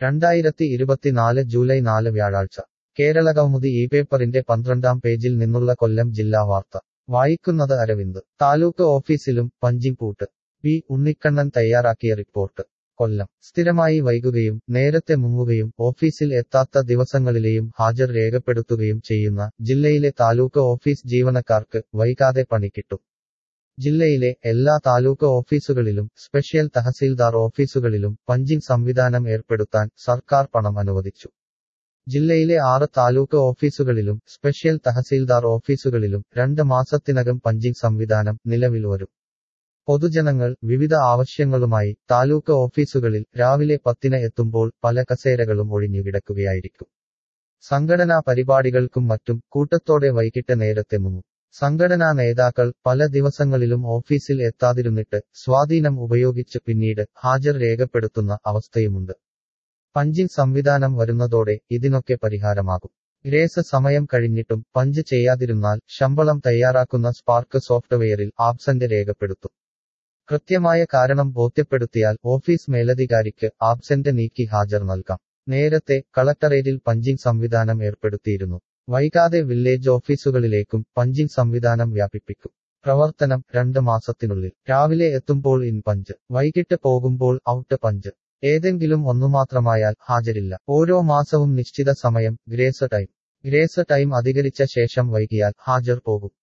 രണ്ടായിരത്തി ഇരുപത്തിനാല് ജൂലൈ നാല് വ്യാഴാഴ്ച കേരളകൗമുദി ഈ പേപ്പറിന്റെ പന്ത്രണ്ടാം പേജിൽ നിന്നുള്ള കൊല്ലം ജില്ലാ വാർത്ത വായിക്കുന്നത് അരവിന്ദ് താലൂക്ക് ഓഫീസിലും പഞ്ചിങ് പൂട്ട് പി ഉണ്ണിക്കണ്ണൻ തയ്യാറാക്കിയ റിപ്പോർട്ട് കൊല്ലം സ്ഥിരമായി വൈകുകയും നേരത്തെ മുങ്ങുകയും ഓഫീസിൽ എത്താത്ത ദിവസങ്ങളിലെയും ഹാജർ രേഖപ്പെടുത്തുകയും ചെയ്യുന്ന ജില്ലയിലെ താലൂക്ക് ഓഫീസ് ജീവനക്കാർക്ക് വൈകാതെ പണിക്കിട്ടും ജില്ലയിലെ എല്ലാ താലൂക്ക് ഓഫീസുകളിലും സ്പെഷ്യൽ തഹസീൽദാർ ഓഫീസുകളിലും പഞ്ചിങ് സംവിധാനം ഏർപ്പെടുത്താൻ സർക്കാർ പണം അനുവദിച്ചു ജില്ലയിലെ ആറ് താലൂക്ക് ഓഫീസുകളിലും സ്പെഷ്യൽ തഹസീൽദാർ ഓഫീസുകളിലും രണ്ട് മാസത്തിനകം പഞ്ചിങ് സംവിധാനം നിലവിൽ വരും പൊതുജനങ്ങൾ വിവിധ ആവശ്യങ്ങളുമായി താലൂക്ക് ഓഫീസുകളിൽ രാവിലെ പത്തിന് എത്തുമ്പോൾ പല കസേരകളും ഒഴിഞ്ഞുകിടക്കുകയായിരിക്കും സംഘടനാ പരിപാടികൾക്കും മറ്റും കൂട്ടത്തോടെ വൈകിട്ട് നേരത്തെ മുങ്ങും സംഘടനാ നേതാക്കൾ പല ദിവസങ്ങളിലും ഓഫീസിൽ എത്താതിരുന്നിട്ട് സ്വാധീനം ഉപയോഗിച്ച് പിന്നീട് ഹാജർ രേഖപ്പെടുത്തുന്ന അവസ്ഥയുമുണ്ട് പഞ്ചിങ് സംവിധാനം വരുന്നതോടെ ഇതിനൊക്കെ പരിഹാരമാകും ഗ്രേസ് സമയം കഴിഞ്ഞിട്ടും പഞ്ച് ചെയ്യാതിരുന്നാൽ ശമ്പളം തയ്യാറാക്കുന്ന സ്പാർക്ക് സോഫ്റ്റ്വെയറിൽ ആബ്സന്റ് രേഖപ്പെടുത്തും കൃത്യമായ കാരണം ബോധ്യപ്പെടുത്തിയാൽ ഓഫീസ് മേലധികാരിക്ക് ആബ്സെന്റ് നീക്കി ഹാജർ നൽകാം നേരത്തെ കളക്ടറേറ്റിൽ പഞ്ചിങ് സംവിധാനം ഏർപ്പെടുത്തിയിരുന്നു വൈകാതെ വില്ലേജ് ഓഫീസുകളിലേക്കും പഞ്ചിങ് സംവിധാനം വ്യാപിപ്പിക്കും പ്രവർത്തനം രണ്ട് മാസത്തിനുള്ളിൽ രാവിലെ എത്തുമ്പോൾ ഇൻ പഞ്ച് വൈകിട്ട് പോകുമ്പോൾ ഔട്ട് പഞ്ച് ഏതെങ്കിലും ഒന്നുമാത്രമായാൽ ഹാജരില്ല ഓരോ മാസവും നിശ്ചിത സമയം ഗ്രേസ് ടൈം ഗ്രേസ് ടൈം അധികരിച്ച ശേഷം വൈകിയാൽ ഹാജർ പോകും